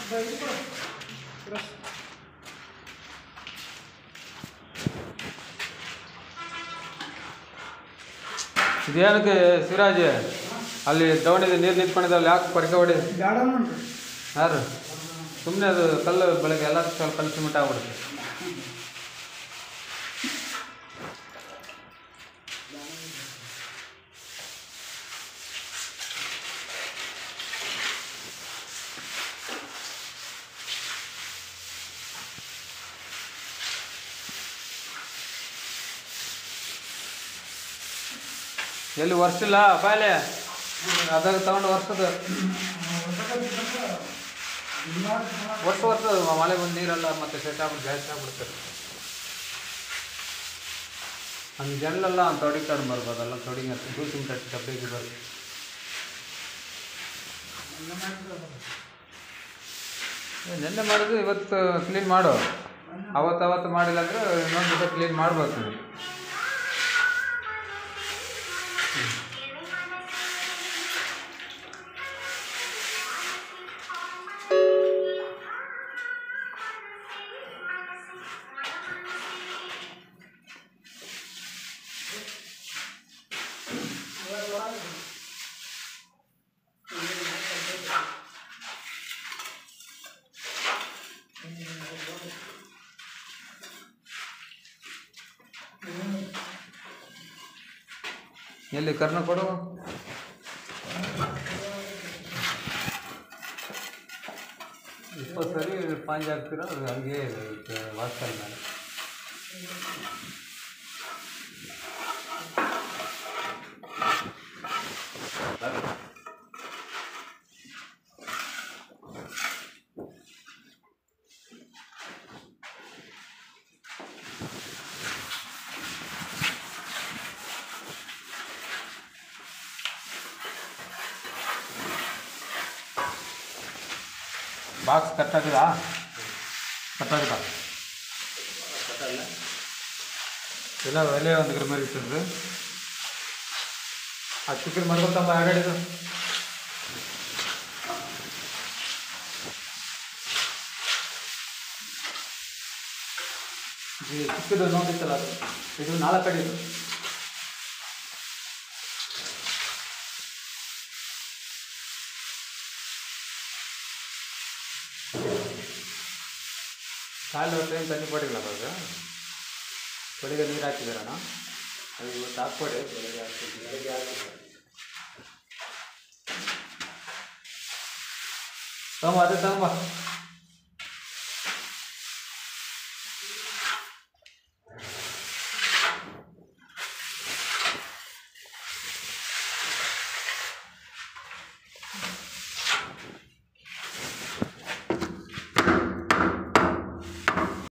ಇದೇನಕ್ಕೆ ಸಿರಾಜ್ ಅಲ್ಲಿ ದವಣಿದೆ ನೀರು ನಿಂತ್ಕೊಂಡಿದ್ದಾವಲ್ಲ ಯಾಕೆ ಪರಿಕೆ ಹೊಡಿ ಗಾರ್ಡನ್ ಯಾರು ಸುಮ್ಮನೆ ಅದು ಕಲ್ಲು ಬೆಳಗ್ಗೆ ಎಲ್ಲ ಸ್ವಲ್ಪ ಕಲ್ಲು ಸಿಮೆಂಟ್ ಆಗ್ಬಿಡುತ್ತೆ ಎಲ್ಲಿ ವರ್ಷಿಲ್ಲ ಬಾಯ್ಲೆ ಅದಾಗ ತಗೊಂಡು ವರ್ಷದ ವರ್ಷ ವರ್ಷ ಮಳೆ ಬಂದು ನೀರೆಲ್ಲ ಮತ್ತೆ ಸೆಟ್ ಆಗ್ಬಿಟ್ಟು ಜಾಸ್ತಿ ಆಗ್ಬಿಡ್ತಾರೆ ಹಂಗೆ ಜನಲೆಲ್ಲ ತೊಡಿಗೆ ಕಡಿಮೆ ಬರ್ಬೋದಲ್ಲ ತೊಡಿಗೆ ದೂಸಿನ ಕಟ್ಟಿ ಡಬ್ಬಿಗೆ ಬರುತ್ತೆ ಏ, ನೆನ್ನೆ ಮಾಡಿದ್ರೆ ಇವತ್ತು ಕ್ಲೀನ್ ಮಾಡು ಅವತ್ತು ಅವತ್ತು ಮಾಡಿಲ್ಲ ಅಂದ್ರೆ ಇನ್ನೊಂದು ದಿವಸ ಕ್ಲೀನ್ ಮಾಡ್ಬೇಕು ನೀವು ಎಲ್ಲಿ ಕರ್ನ ಕೊಡು ಇಪ್ಪತ್ತು ಸರಿ ಪಾಂಜ್ ಹಾಕ್ತೀರ ಅದು ಹಂಗೆ ವಾಸ್ತಲ್ ಮೇಲೆ ಬಾಕ್ಸ್ ಕಟ್ಟಾಗಿದಾ ಕಟ್ಟಾಗಿದ ಇಲ್ಲ ಒಲೆ ಒಂದು ಗ್ರ ಮರಿ ಇಟ್ಟಿದ್ರು ಆ ಚಿಕ್ಕದ ಮರ್ಕೊಂತಂಬ ಆಗಾಡಿದು ಈ ಚಿಕ್ಕದು ನೋಡಿತ್ತಲ್ಲ ಅದು ಇದು ನಾಲ್ಕು ಅಡಿದು ಕಾಲು ಟೈಮ್ ತಣ್ಣಿ ಕೊಡಿಲ್ಲ ಅವಾಗ ಬೆಳಿಗ್ಗೆ ನೀರು ಹಾಕಿದಾರಣ ಅದು ಇವತ್ತು ಹಾಕ್ಕೊಡಿ ಬೆಳಿಗ್ಗೆ ಹಾಕ್ತೀನಿ ಬೆಳಿಗ್ಗೆ ಹಾಕ್ತೀನಿ ತಗೊಂಬ ಅದೇ ತಗೊಂಬ